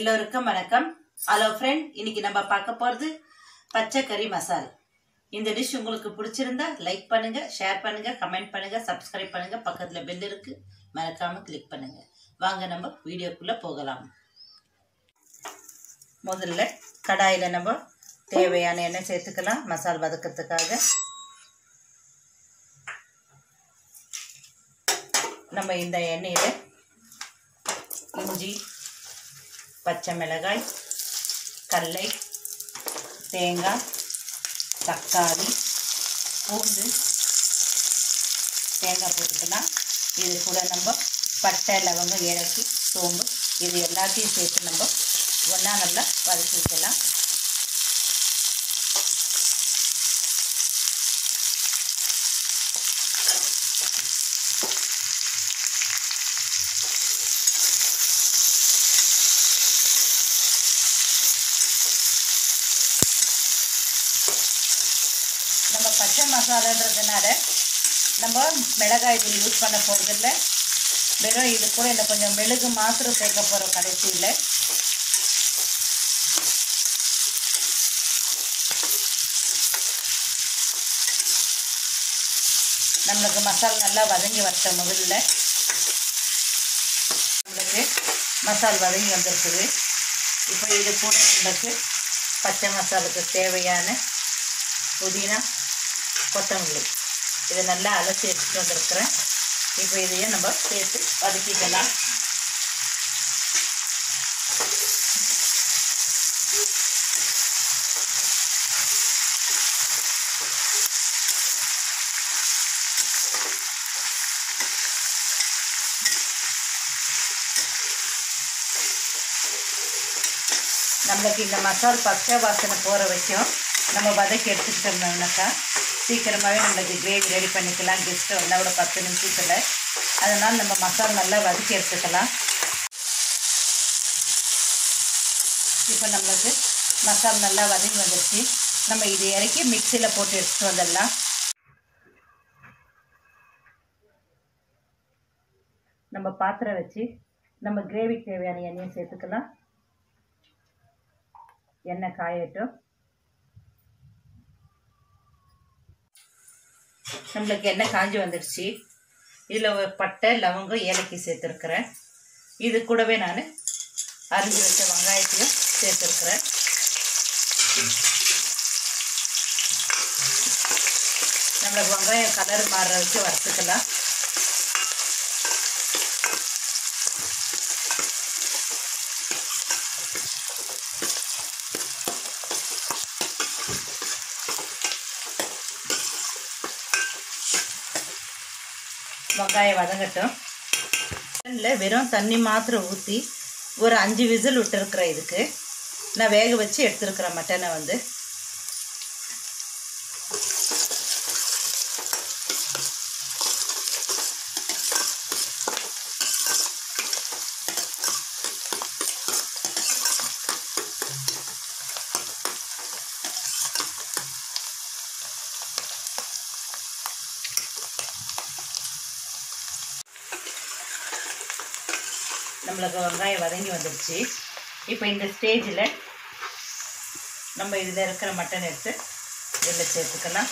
எல்லோருக்கும் வணக்கம் hello friend இன்னைக்கு நம்ம பார்க்க போகிறது பச்சை கறி மசால் இந்த டிஷ் உங்களுக்கு பிடிச்சிருந்தா லைக் பண்ணுங்க ஷேர் பண்ணுங்க கமெண்ட் பண்ணுங்க சப்ஸ்கிரைப் பண்ணுங்க பக்கத்தில் பெல் இருக்கு மறக்காம கிளிக் பண்ணுங்க வாங்க நம்ம வீடியோக்குள்ள போகலாம் முதல்ல கடாயில் நம்ம தேவையான எண்ணெய் சேர்த்துக்கலாம் மசால் வதக்கிறதுக்காக நம்ம இந்த எண்ணெயில் இஞ்சி பச்சை மிளகாய் கடலை தேங்காய் தக்காளி பூண்டு தேங்காய் போட்டுக்கலாம் இது கூட நம்ம பட்டை லவங்கம் ஏலக்கி சோம்பு இது எல்லாத்தையும் சேர்த்து நம்ம ஒன்றா நல்லா வதக்கிக்கலாம் நம்ம பச்சை மசாலான்றதுனால நம்ம மிளகாய் தூள் யூஸ் பண்ண போகிறதில்ல வெறும் இது கூட இந்த கொஞ்சம் மெழுகு மாத்திரம் சேர்க்க போகிறோம் கடைசியில் நம்மளுக்கு மசால் நல்லா வதங்கி வரட்ட முதல்ல நம்மளுக்கு மசால் வதங்கி வந்திருக்குது இப்போ இது கூட நம்மளுக்கு பச்சை மசாலுக்கு தேவையான புதினா கொத்தமல்லி இதை நல்லா அலசி எடுத்துகிட்டு வந்திருக்கிறேன் இப்போ இதையும் நம்ம சேர்த்து வதக்கிக்கலாம் நம்மளுக்கு இந்த மசால் பச்சை வாசனை போகிற வரைக்கும் நம்ம வதக்கி எடுத்துக்கிட்டோம்னாக்கா சீக்கிரமாகவே நம்மளுக்கு கிரேவி ரெடி பண்ணிக்கலாம் கெஸ்ட்டு வந்தால் கூட பத்து நிமிஷத்தில் அதனால் நம்ம மசால் நல்லா வதக்கி எடுத்துக்கலாம் இப்போ நம்மளுக்கு மசால் நல்லா வதங்கி வந்துடுச்சு நம்ம இது இறக்கி மிக்சியில் போட்டு எடுத்துகிட்டு வந்துடலாம் நம்ம பாத்திரம் வச்சு நம்ம கிரேவிக்கு தேவையான எண்ணெயை சேர்த்துக்கலாம் எண்ணெய் காயட்டும் நம்மளுக்கு எண்ணெய் காஞ்சி வந்துடுச்சு இதில் ஒரு பட்டை லவங்கம் ஏலக்காய் சேர்த்துருக்குறேன் இது கூடவே நான் அரிஞ்சு வச்ச வெங்காயத்தையும் சேர்த்துருக்குறேன் நம்மளுக்கு வெங்காயம் கலர் மாறுற வரைக்கும் வறுத்துக்கலாம் வெங்காயம் வதங்கட்டும் இல்லை வெறும் தண்ணி மாத்திரம் ஊற்றி ஒரு அஞ்சு விசில் விட்டுருக்குறேன் இதுக்கு நான் வேக வச்சு எடுத்துருக்குறேன் மட்டனை வந்து நம்மளுக்கு வெங்காயம் வதங்கி வந்துடுச்சு இப்போ இந்த ஸ்டேஜில் நம்ம இதில் இருக்கிற மட்டன் எடுத்து இதில் சேர்த்துக்கலாம்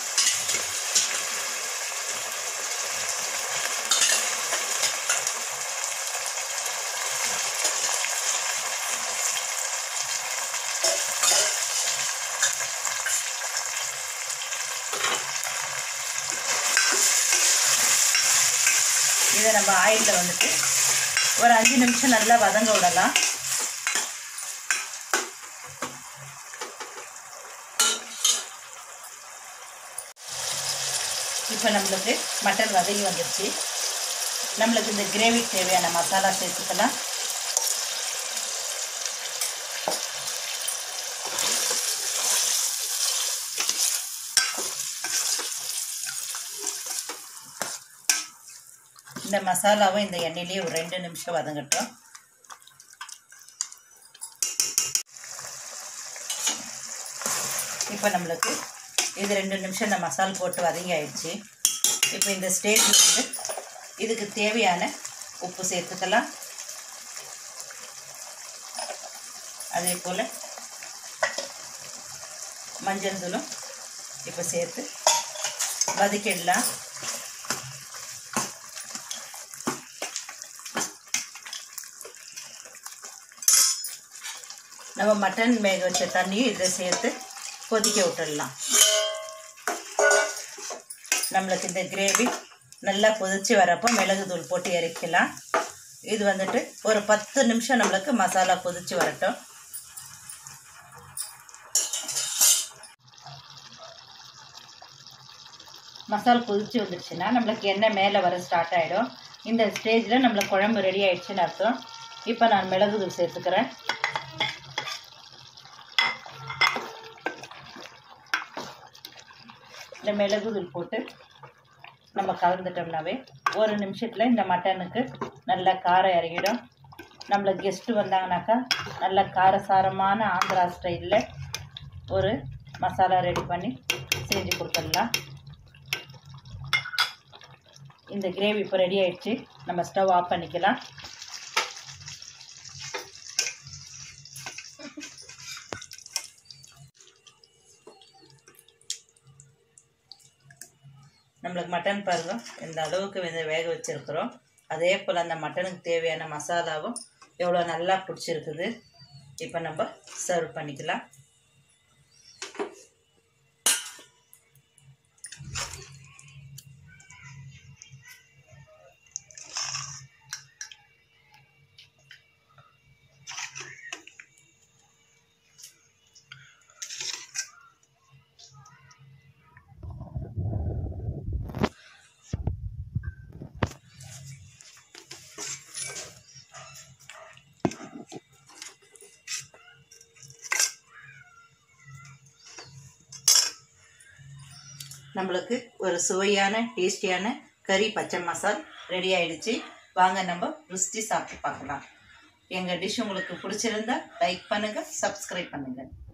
இதை நம்ம ஆயிலில் வந்துட்டு ஒரு அஞ்சு நிமிஷம் நல்லா வதங்க விடலாம் இப்போ நம்மளுக்கு மட்டன் வதங்கி வந்துடுச்சு நம்மளுக்கு இந்த கிரேவிக்கு தேவையான மசாலா சேர்த்துக்கலாம் இந்த மசாலாவும் இந்த எண்ணெயிலேயே ஒரு ரெண்டு நிமிஷம் வதங்கட்டும் இப்போ நம்மளுக்கு இது ரெண்டு நிமிஷம் இந்த மசால் போட்டு வதங்கி ஆயிடுச்சு இப்போ இந்த ஸ்டேஜில் வந்து இதுக்கு தேவையான உப்பு சேர்த்துக்கலாம் அதே போல் மஞ்சள் தூளும் இப்போ சேர்த்து வதக்கிடலாம் நம்ம மட்டன் வேக வச்ச தண்ணியும் இதில் சேர்த்து கொதிக்க விட்டுடலாம் நம்மளுக்கு இந்த கிரேவி நல்லா கொதிச்சு வரப்போ மிளகு தூள் போட்டு இறக்கலாம் இது வந்துட்டு ஒரு பத்து நிமிஷம் நம்மளுக்கு மசாலா கொதிச்சு வரட்டும் மசாலா கொதிச்சு வந்துடுச்சுன்னா நம்மளுக்கு எண்ணெய் மேலே வர ஸ்டார்ட் ஆகிடும் இந்த ஸ்டேஜில் நம்மளுக்கு குழம்பு ரெடி ஆயிடுச்சுன்னு அர்த்தம் இப்போ நான் மிளகு தூள் சேர்த்துக்கிறேன் இந்த மிளகு தூள் போட்டு நம்ம கலந்துட்டோம்னாவே ஒரு நிமிஷத்தில் இந்த மட்டனுக்கு நல்லா காரம் இறங்கிடும் நம்மளுக்கு கெஸ்ட்டு வந்தாங்கனாக்கா நல்ல காரசாரமான ஆந்திரா ஸ்டைலில் ஒரு மசாலா ரெடி பண்ணி செஞ்சு கொடுத்துடலாம் இந்த கிரேவி இப்போ ரெடி ஆயிடுச்சு நம்ம ஸ்டவ் ஆஃப் பண்ணிக்கலாம் நம்மளுக்கு மட்டன் பாருங்க இந்த அளவுக்கு வந்து வேக வச்சுருக்குறோம் அதே போல் அந்த மட்டனுக்கு தேவையான மசாலாவும் எவ்வளோ நல்லா பிடிச்சிருக்குது இப்போ நம்ம சர்வ் பண்ணிக்கலாம் நம்மளுக்கு ஒரு சுவையான டேஸ்டியான கறி பச்சை மசால் ரெடி ஆயிடுச்சு வாங்க நம்ம ருசி சாப்பிட்டு பார்க்கலாம் எங்கள் டிஷ் உங்களுக்கு பிடிச்சிருந்தா லைக் பண்ணுங்கள் சப்ஸ்கிரைப் பண்ணுங்கள்